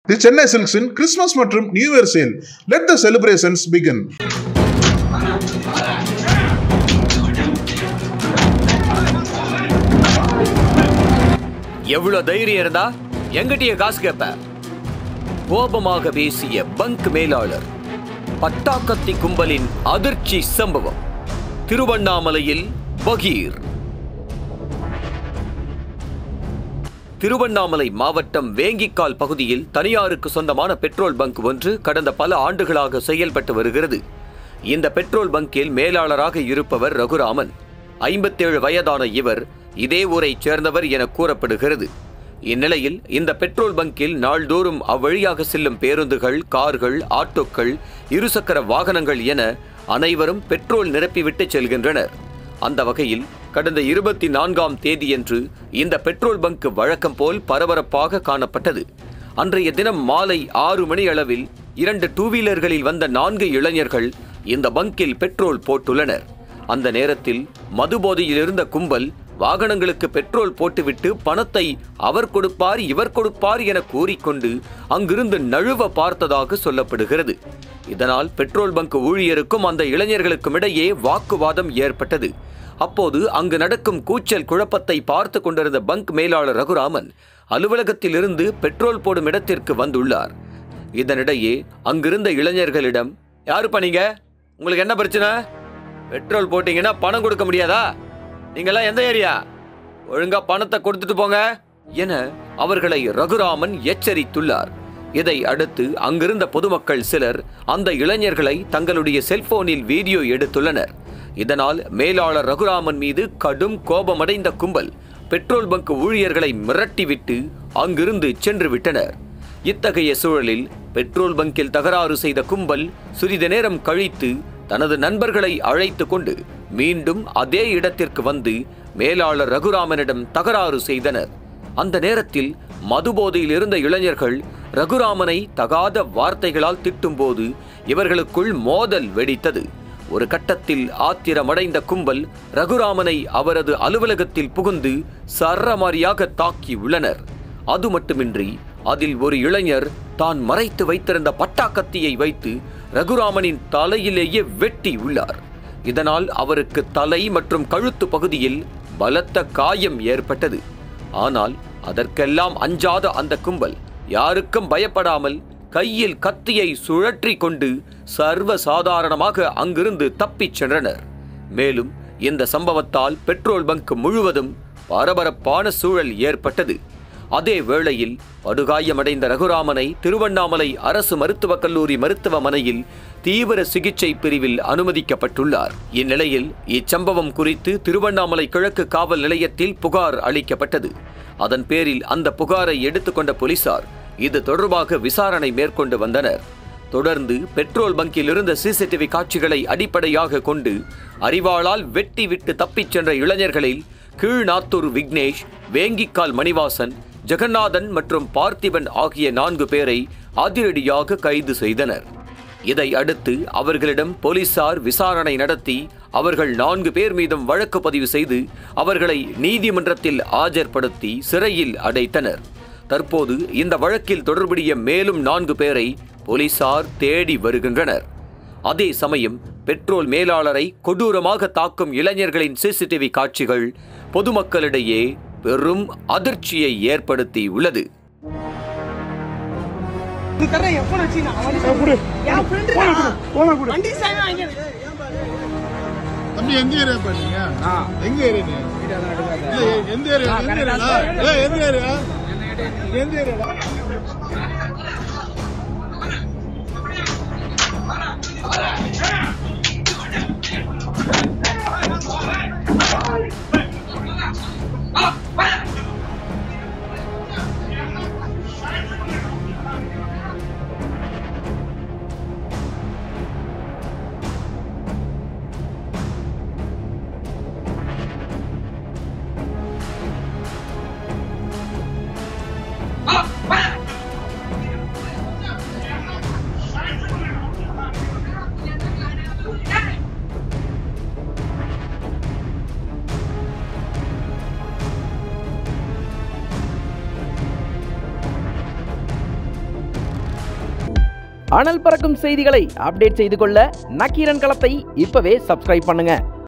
தி சென்னை சில்க்ஸின் கிறிஸ்மஸ் மற்றும் new year sale let the celebrations begin எவ்வளவு தைரியம் இருந்தா எங்கிட்டயே காசு கேப்ப கோபமாக பேசிய பங்க் மேலாளர் பட்டாக்கத்தி கும்பலின் அதிர்ச்சி சம்பவம் திருவண்ணாமலையில் பகீர் திருவண்ணாமலை மாவட்டம் வேங்கிக்கால் பகுதியில் தனியாருக்கு சொந்தமான பெட்ரோல் பங்க் ஒன்று கடந்த பல ஆண்டுகளாக செயல்பட்டு வருகிறது இந்த பெட்ரோல் பங்கில் மேலாளராக இருப்பவர் ரகுராமன் ஐம்பத்தேழு வயதான இவர் இதே ஊரைச் சேர்ந்தவர் என கூறப்படுகிறது இந்நிலையில் இந்த பெட்ரோல் பங்கில் நாள்தோறும் அவ்வழியாக செல்லும் பேருந்துகள் கார்கள் ஆட்டோக்கள் இருசக்கர வாகனங்கள் என அனைவரும் பெட்ரோல் நிரப்பிவிட்டு செல்கின்றனர் அந்த வகையில் கடந்த இருபத்தி நான்காம் தேதியன்று இந்த பெட்ரோல் பங்க் வழக்கம் போல் பரபரப்பாக காணப்பட்டது அன்றைய தினம் மாலை ஆறு மணி அளவில் இரண்டு டூ வீலர்களில் வந்த நான்கு இளைஞர்கள் இந்த பங்கில் பெட்ரோல் போட்டுள்ளனர் அந்த நேரத்தில் மதுபோதையில் இருந்த கும்பல் வாகனங்களுக்கு பெட்ரோல் போட்டுவிட்டு பணத்தை அவர் கொடுப்பார் இவர் கொடுப்பார் என கூறிக்கொண்டு அங்கிருந்து நழுவ பார்த்ததாக சொல்லப்படுகிறது இதனால் பெட்ரோல் பங்க் ஊழியருக்கும் அந்த இளைஞர்களுக்கும் இடையே வாக்குவாதம் ஏற்பட்டது அப்போது அங்கு நடக்கும் கூச்சல் குழப்பத்தை பார்த்து கொண்டிருந்த பங்க் மேலாளர் ரகுராமன் அலுவலகத்திலிருந்து பெட்ரோல் போடும் இடத்திற்கு வந்துள்ளார் இதனிடையே அங்கிருந்த இளைஞர்களிடம் யாரு நீங்க உங்களுக்கு என்ன பிரச்சனை பெட்ரோல் போட்டீங்கன்னா பணம் கொடுக்க முடியாதா நீங்களாம் எந்த ஏரியா ஒழுங்கா பணத்தை கொடுத்துட்டு போங்க என அவர்களை ரகுராமன் எச்சரித்துள்ளார் இதை அடுத்து அங்கிருந்த பொதுமக்கள் சிலர் அந்த இளைஞர்களை தங்களுடைய செல்போனில் வீடியோ எடுத்துள்ளனர் இதனால் மேலாளர் ரகுராமன் மீது கடும் கோபமடைந்த கும்பல் பெட்ரோல் பங்க் ஊழியர்களை மிரட்டிவிட்டு அங்கிருந்து சென்று விட்டனர் இத்தகைய சூழலில் பெட்ரோல் பங்கில் தகராறு செய்த கும்பல் சிறிது நேரம் கழித்து தனது நண்பர்களை அழைத்து கொண்டு மீண்டும் அதே இடத்திற்கு வந்து மேலாளர் ரகுராமனிடம் தகராறு செய்தனர் அந்த நேரத்தில் மதுபோதையில் இருந்த இளைஞர்கள் ரகுராமனை தகாத வார்த்தைகளால் திட்டும்போது இவர்களுக்குள் மோதல் வெடித்தது ஒரு கட்டத்தில் ஆத்திரமடைந்த கும்பல் ரகுராமனை அவரது அலுவலகத்தில் புகுந்து சரமாரியாக தாக்கி உள்ளனர் அது மட்டுமின்றி அதில் ஒரு இளைஞர் தான் மறைத்து வைத்திருந்த பட்டாக்கத்தியை வைத்து ரகுராமனின் தலையிலேயே வெட்டி உள்ளார் இதனால் அவருக்கு தலை மற்றும் கழுத்து பகுதியில் பலத்த காயம் ஏற்பட்டது ஆனால் அதற்கெல்லாம் அஞ்சாத அந்த கும்பல் யாருக்கும் பயப்படாமல் கையில் கத்தியை சுழற்றி கொண்டு சர்வ சாதாரணமாக அங்கிருந்து தப்பிச் சென்றனர் மேலும் இந்த சம்பவத்தால் பெட்ரோல் பங்க் முழுவதும் பரபரப்பான சூழல் ஏற்பட்டது அதே வேளையில் படுகாயமடைந்த ரகுராமனை திருவண்ணாமலை அரசு மருத்துவக் கல்லூரி மருத்துவமனையில் தீவிர சிகிச்சை பிரிவில் அனுமதிக்கப்பட்டுள்ளார் இந்நிலையில் இச்சம்பவம் குறித்து திருவண்ணாமலை கிழக்கு காவல் நிலையத்தில் புகார் அளிக்கப்பட்டது அதன் பேரில் அந்த புகாரை எடுத்துக்கொண்ட போலீசார் இது தொடர்பாக விசாரணை மேற்கொண்டு வந்தனர் தொடர்ந்து பெட்ரோல் பங்கில் இருந்த சிசிடிவி காட்சிகளை அடிப்படையாக கொண்டு அறிவாளால் வெட்டி விட்டு தப்பிச் சென்ற இளைஞர்களில் கீழ்நாத்தூர் விக்னேஷ் வேங்கிக்கால் மணிவாசன் ஜெகநாதன் மற்றும் பார்த்திபன் ஆகிய நான்கு பேரை அதிரடியாக கைது செய்தனர் இதை அடுத்து அவர்களிடம் போலீசார் விசாரணை நடத்தி அவர்கள் நான்கு பேர் மீதும் வழக்கு பதிவு செய்து அவர்களை நீதிமன்றத்தில் ஆஜர்படுத்தி சிறையில் அடைத்தனர் தற்போது இந்த வழக்கில் தொடர்புடைய மேலும் நான்கு பேரை போலீசார் தேடி வருகின்றனர் அதே சமயம் பெட்ரோல் மேலாளரை கொடூரமாக தாக்கும் இளைஞர்களின் சிசிடிவி காட்சிகள் பொதுமக்களிடையே பெரும் அதிர்ச்சியை ஏற்படுத்தி உள்ளது நீ தர என் போன் வச்சு நான் வண்டி என் ஃப்ரெண்ட் வண்டி சாவி வாங்கி தம்பி எந்த ஏரியா பண்ணீங்க எங்க ஏரியா நீ? இல்ல, எந்த ஏரியா எந்த ஏரியா ஏய், எந்த ஏரியா எந்த ஏரியா Ah! அனல் பறக்கும் செய்திகளை அப்டேட் செய்து கொள்ள நக்கீரன் களத்தை இப்பவே சப்ஸ்கிரைப் பண்ணுங்க